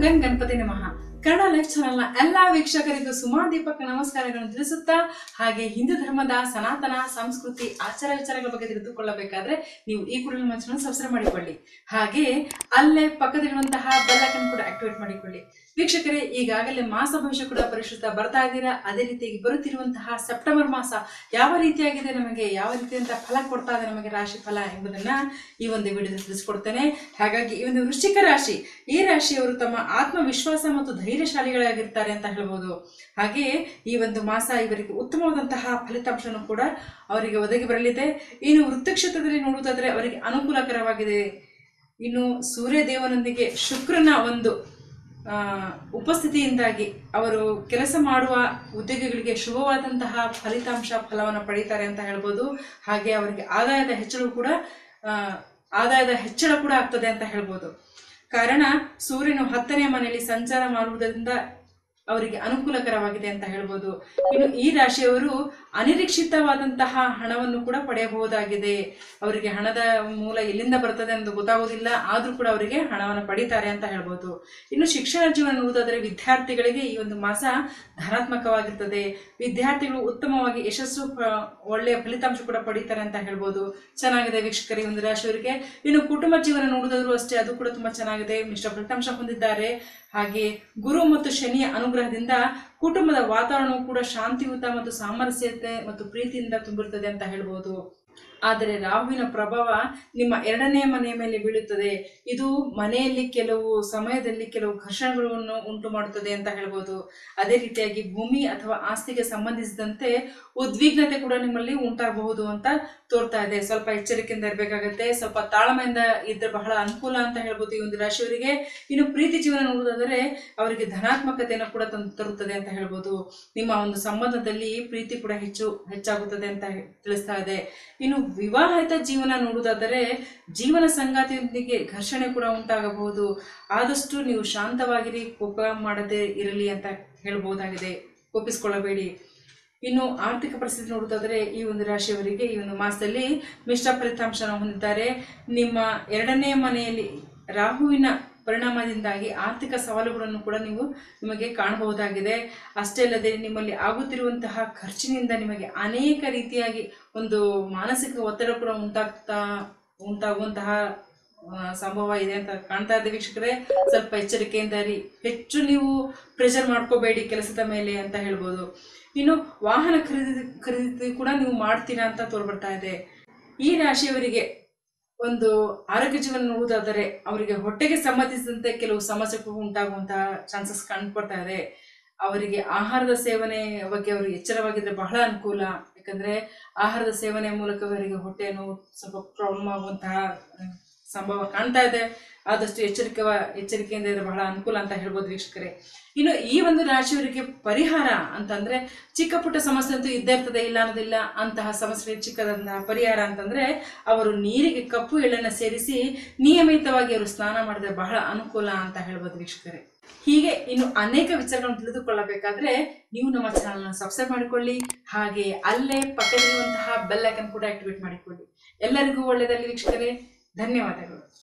gun Ganapati ನಮಃ Kannada life ಚಾನೆಲ್ನ ಎಲ್ಲಾ ವೀಕ್ಷಕರಿಗೂ ಸುಮಾ ದೀಪಕ್ ನಮಸ್ಕಾರಗಳನ್ನು ತಿಳಿಸುತ್ತಾ ಹಾಗೆ ಹಿಂದೂ ಧರ್ಮದ ಸನಾತನ ಸಂಸ್ಕೃತಿ ಆಚಾರ ವಿಚಾರಗಳ ಬಗ್ಗೆ ತಿಳಿದುಕೊಳ್ಳಬೇಕಾದ್ರೆ ನೀವು ಈ ಕೂಡಲೇ ನಮ್ಮ ಚಾನಲ್ ಸಬ್ಸ್ಕ್ರೈಬ್ ಮಾಡಿಕೊಳ್ಳಿ ಹಾಗೆ ಅಲ್ಲೇ ಪಕ್ಕದಲ್ಲಿರುವಂತಹ ಬೆಲ್ ಐಕನ್ ಕೂಡ ಆಕ್ಟಿವೇಟ್ ಮಾಡಿಕೊಳ್ಳಿ ವೀಕ್ಷಕರೇ ಈಗಾಗಲೇ ಮಾಸ ಭವಿಷ್ಯ ಕೂಡ ಪರಿಶುದ್ಧ ಬರ್ತಾ ಇದ್ದೀರಾ ಅದೇ ರೀತಿಯಾಗಿ ಬರುತ್ತಿರುವಂತಹ ಸೆಪ್ಟೆಂಬರ್ ಮಾಸ ಯಾವ ರೀತಿಯಾಗಿದೆ ನಮಗೆ ಯಾವ ರೀತಿಯಂತ ಫಲ ಕೊಡ್ತಾ ಇದೆ ನಮಗೆ ರಾಶಿ ಫಲ ಎಂಬುದನ್ನ ಈ ಒಂದು ವಿಡಿಯೋದಲ್ಲಿ ತಿಳಿಸ್ಕೊಡ್ತೇನೆ ಹಾಗಾಗಿ ಈ ಒಂದು ವೃಶ್ಚಿಕ ರಾಶಿ ಈ ರಾಶಿಯವರು ತಮ್ಮ ಆತ್ಮವಿಶ್ವಾಸ ಮತ್ತು ಧೈರ್ಯಶಾಲಿಗಳಾಗಿರ್ತಾರೆ ಅಂತ ಹೇಳ್ಬೋದು ಹಾಗೆ ಈ ಒಂದು ಮಾಸ ಇವರಿಗೆ ಉತ್ತಮವಾದಂತಹ ಫಲಿತಾಂಶನೂ ಕೂಡ ಅವರಿಗೆ ಒದಗಿ ಬರಲಿದೆ ಇನ್ನು ವೃತ್ತಕ್ಷೇತ್ರದಲ್ಲಿ ನೋಡುವುದಾದ್ರೆ ಅವರಿಗೆ ಅನುಕೂಲಕರವಾಗಿದೆ ಇನ್ನು ಸೂರ್ಯದೇವನೊಂದಿಗೆ ಶುಕ್ರನ ಒಂದು ಆ, ಉಪಸ್ಥಿತಿಯಿಂದಾಗಿ ಅವರು ಕೆಲಸ ಮಾಡುವ ಉದ್ಯೋಗಿಗಳಿಗೆ ಶುಭವಾದಂತಹ ಫಲಿತಾಂಶ ಫಲವನ್ನು ಪಡೀತಾರೆ ಅಂತ ಹೇಳ್ಬೋದು ಹಾಗೆ ಅವರಿಗೆ ಆದಾಯದ ಹೆಚ್ಚಳವು ಕೂಡ ಆ, ಆದಾಯದ ಹೆಚ್ಚಳ ಕೂಡ ಆಗ್ತದೆ ಅಂತ ಹೇಳ್ಬೋದು ಕಾರಣ ಸೂರ್ಯನು ಹತ್ತನೇ ಮನೆಯಲ್ಲಿ ಸಂಚಾರ ಮಾಡುವುದರಿಂದ ಅವರಿಗೆ ಅನುಕೂಲಕರವಾಗಿದೆ ಅಂತ ಹೇಳ್ಬೋದು ಇನ್ನು ಈ ರಾಶಿಯವರು ಅನಿರೀಕ್ಷಿತವಾದಂತಹ ಹಣವನ್ನು ಕೂಡ ಪಡೆಯಬಹುದಾಗಿದೆ ಅವರಿಗೆ ಹಣದ ಮೂಲ ಎಲ್ಲಿಂದ ಬರ್ತದೆ ಎಂದು ಗೊತ್ತಾಗೋದಿಲ್ಲ ಆದ್ರೂ ಕೂಡ ಅವರಿಗೆ ಹಣವನ್ನು ಪಡೀತಾರೆ ಅಂತ ಹೇಳ್ಬೋದು ಇನ್ನು ಶಿಕ್ಷಣ ಜೀವನ ನೋಡೋದಾದ್ರೆ ವಿದ್ಯಾರ್ಥಿಗಳಿಗೆ ಈ ಒಂದು ಮಾಸ ಧನಾತ್ಮಕವಾಗಿರ್ತದೆ ವಿದ್ಯಾರ್ಥಿಗಳು ಉತ್ತಮವಾಗಿ ಯಶಸ್ಸು ಪ- ಒಳ್ಳೆಯ ಫಲಿತಾಂಶ ಕೂಡ ಪಡೀತಾರೆ ಅಂತ ಹೇಳ್ಬೋದು ಚೆನ್ನಾಗಿದೆ ವೀಕ್ಷಕರಿಗೆ ಒಂದು ರಾಶಿಯವರಿಗೆ ಇನ್ನು ಕುಟುಂಬ ಜೀವನ ನೋಡಿದ್ರು ಅಷ್ಟೇ ಅದು ಕೂಡ ತುಂಬಾ ಚೆನ್ನಾಗಿದೆ ಮಿಶ್ರ ಫಲಿತಾಂಶ ಹೊಂದಿದ್ದಾರೆ ಹಾಗೆ ಗುರು ಮತ್ತು ಶನಿಯ ಅನುಗ್ರಹದಿಂದ ಕುಟುಂಬದ ವಾತಾವರಣವು ಕೂಡ ಶಾಂತಿಯುತ ಮತ್ತು ಸಾಮರಸ್ಯತೆ ಮತ್ತು ಪ್ರೀತಿಯಿಂದ ತುಂಬಿರುತ್ತದೆ ಅಂತ ಹೇಳ್ಬೋದು ಆದರೆ ರಾಹುವಿನ ಪ್ರಭಾವ ನಿಮ್ಮ ಎರಡನೇ ಮನೆಯ ಮೇಲೆ ಬೀಳುತ್ತದೆ ಇದು ಮನೆಯಲ್ಲಿ ಕೆಲವು ಸಮಯದಲ್ಲಿ ಕೆಲವು ಘರ್ಷಣೆಗಳನ್ನು ಉಂಟು ಮಾಡುತ್ತದೆ ಅಂತ ಹೇಳ್ಬೋದು ಅದೇ ರೀತಿಯಾಗಿ ಭೂಮಿ ಅಥವಾ ಆಸ್ತಿಗೆ ಸಂಬಂಧಿಸಿದಂತೆ ಉದ್ವಿಗ್ನತೆ ಕೂಡ ನಿಮ್ಮಲ್ಲಿ ಉಂಟಾಗಬಹುದು ಅಂತ ತೋರ್ತಾ ಇದೆ ಸ್ವಲ್ಪ ಎಚ್ಚರಿಕೆಯಿಂದ ಇರಬೇಕಾಗತ್ತೆ ಸ್ವಲ್ಪ ತಾಳ್ಮೆಯಿಂದ ಇದ್ರೆ ಬಹಳ ಅನುಕೂಲ ಅಂತ ಹೇಳ್ಬೋದು ಈ ಒಂದು ರಾಶಿಯವರಿಗೆ ಇನ್ನು ಪ್ರೀತಿ ಜೀವನ ನೋಡುವುದಾದರೆ ಅವರಿಗೆ ಧನಾತ್ಮಕತೆಯನ್ನು ಕೂಡ ತಂದು ತರುತ್ತದೆ ಅಂತ ಹೇಳ್ಬೋದು ನಿಮ್ಮ ಒಂದು ಸಂಬಂಧದಲ್ಲಿ ಪ್ರೀತಿ ಕೂಡ ಹೆಚ್ಚು ಹೆಚ್ಚಾಗುತ್ತದೆ ಅಂತ ಹೇ- ತಿಳಿಸ್ತಾ ಇದೆ ಇನ್ನು ವಿವಾಹಿತ ಜೀವನ ನೋಡುವುದಾದರೆ ಜೀವನ ಸಂಗಾತಿಯೊಂದಿಗೆ ಘರ್ಷಣೆ ಕೂಡ ಉಂಟಾಗಬಹುದು ಆದಷ್ಟು ನೀವು ಶಾಂತವಾಗಿರಿ ಕೋಪ ಮಾಡದೆ ಇರಲಿ ಅಂತ ಹೇಳ್ಬಹುದಾಗಿದೆ ಕೋಪಿಸ್ಕೊಳ್ಳಬೇಡಿ ಇನ್ನು ಆರ್ಥಿಕ ಪರಿಸ್ಥಿತಿ ನೋಡುವುದಾದರೆ ಈ ಒಂದು ರಾಶಿಯವರಿಗೆ ಈ ಒಂದು ಮಾಸದಲ್ಲಿ ಮಿಶ್ರ ಫಲಿತಾಂಶನ ಹೊಂದಿದ್ದಾರೆ ನಿಮ್ಮ ಎರಡನೇ ಮನೆಯಲ್ಲಿ ರಾಹುವಿನ ಪರಿಣಾಮದಿಂದಾಗಿ ಆರ್ಥಿಕ ಸವಾಲುಗಳನ್ನು ಕೂಡ ನೀವು ನಿಮಗೆ ಕಾಣಬಹುದಾಗಿದೆ ಅಷ್ಟೇ ಅಲ್ಲದೆ ನಿಮ್ಮಲ್ಲಿ ಆಗುತ್ತಿರುವಂತಹ ಖರ್ಚಿನಿಂದ ನಿಮಗೆ ಅನೇಕ ರೀತಿಯಾಗಿ ಒಂದು ಮಾನಸಿಕ ಒತ್ತಡ ಕೂಡ ಉಂಟಾಗ್ತಾ ಉಂಟಾಗುವಂತಹ ಆ, ಸಂಭವ ಇದೆ ಅಂತ ಕಾಣ್ತಾ ಇದ್ದೆ ವೀಕ್ಷಕರೇ ಸ್ವಲ್ಪ ಎಚ್ಚರಿಕೆಯಿಂದ ಇರಿ ಹೆಚ್ಚು ನೀವು ಪ್ರೆಷರ್ ಮಾಡ್ಕೋಬೇಡಿ ಕೆಲಸದ ಮೇಲೆ ಅಂತ ಹೇಳ್ಬೋದು ಇನ್ನು ವಾಹನ ಖರೀದಿ ಖರೀದಿ ಕೂಡ ನೀವು ಮಾಡ್ತೀರಾ ಅಂತ ತೋರ್ಬರ್ತಾ ಇದೆ ಈ ರಾಶಿಯವರಿಗೆ ಒಂದು ಆರೋಗ್ಯ ಜೀವನ ನೋಡುವುದಾದರೆ ಅವರಿಗೆ ಹೊಟ್ಟೆಗೆ ಸಂಬಂಧಿಸಿದಂತೆ ಕೆಲವು ಸಮಸ್ಯೆಗಳು ಉಂಟಾಗುವಂತಹ ಚಾನ್ಸಸ್ ಕಂಡುಬರ್ತಾ ಇದೆ ಅವರಿಗೆ ಆಹಾರದ ಸೇವನೆ ಬಗ್ಗೆ ಅವರು ಎಚ್ಚರವಾಗಿದ್ರೆ ಬಹಳ ಅನುಕೂಲ ಯಾಕಂದ್ರೆ ಆಹಾರದ ಸೇವನೆ ಮೂಲಕ ಅವರಿಗೆ ಹೊಟ್ಟೆ ನೋವು ಸ್ವಲ್ಪ ಪ್ರಾಬ್ಲಮ್ ಆಗುವಂತಹ ಆ, ಸಂಭವ ಕಾಣ್ತಾ ಇದೆ ಆದಷ್ಟು ಎಚ್ಚರಿಕೆ ಎಚ್ಚರಿಕೆಯಿಂದ ಇದ್ರೆ ಬಹಳ ಅನುಕೂಲ ಅಂತ ಹೇಳ್ಬೋದು ವೀಕ್ಷಕರೇ ಇನ್ನು ಈ ಒಂದು ರಾಶಿಯವರಿಗೆ ಪರಿಹಾರ ಅಂತಂದ್ರೆ ಚಿಕ್ಕ ಪುಟ್ಟ ಸಮಸ್ಯೆ ಅಂತೂ ಇದ್ದೇ ಇರ್ತದೆ ಇಲ್ಲ ಅನ್ನೋದಿಲ್ಲ ಅಂತಹ ಸಮಸ್ಯೆ ಚಿಕ್ಕದಂತಹ ಪರಿಹಾರ ಅಂತಂದ್ರೆ ಅವರು ನೀರಿಗೆ ಕಪ್ಪು ಎಳ್ಳನ್ನು ಸೇರಿಸಿ ನಿಯಮಿತವಾಗಿ ಅವರು ಸ್ನಾನ ಮಾಡಿದ್ರೆ ಬಹಳ ಅನುಕೂಲ ಅಂತ ಹೇಳ್ಬೋದು ವೀಕ್ಷಕರೇ ಹೀಗೆ ಇನ್ನು ಅನೇಕ ವಿಚಾರಗಳನ್ನು ತಿಳಿದುಕೊಳ್ಳಬೇಕಾದ್ರೆ ನೀವು ನಮ್ಮ ಚಾನಲ್ನ ಸಬ್ಸ್ಕ್ರೈಬ್ ಮಾಡಿಕೊಳ್ಳಿ ಹಾಗೆ ಅಲ್ಲೇ ಪಕ್ಕದಲ್ಲಿರುವಂತಹ ಬೆಲ್ ಐಕನ್ ಕೂಡ ಆಕ್ಟಿವೇಟ್ ಮಾಡಿಕೊಳ್ಳಿ ಎಲ್ಲರಿಗೂ ಒಳ್ಳೆಯದಲ್ಲಿ ವೀಕ್ಷಕರೇ ಧನ್ಯವಾದಗಳು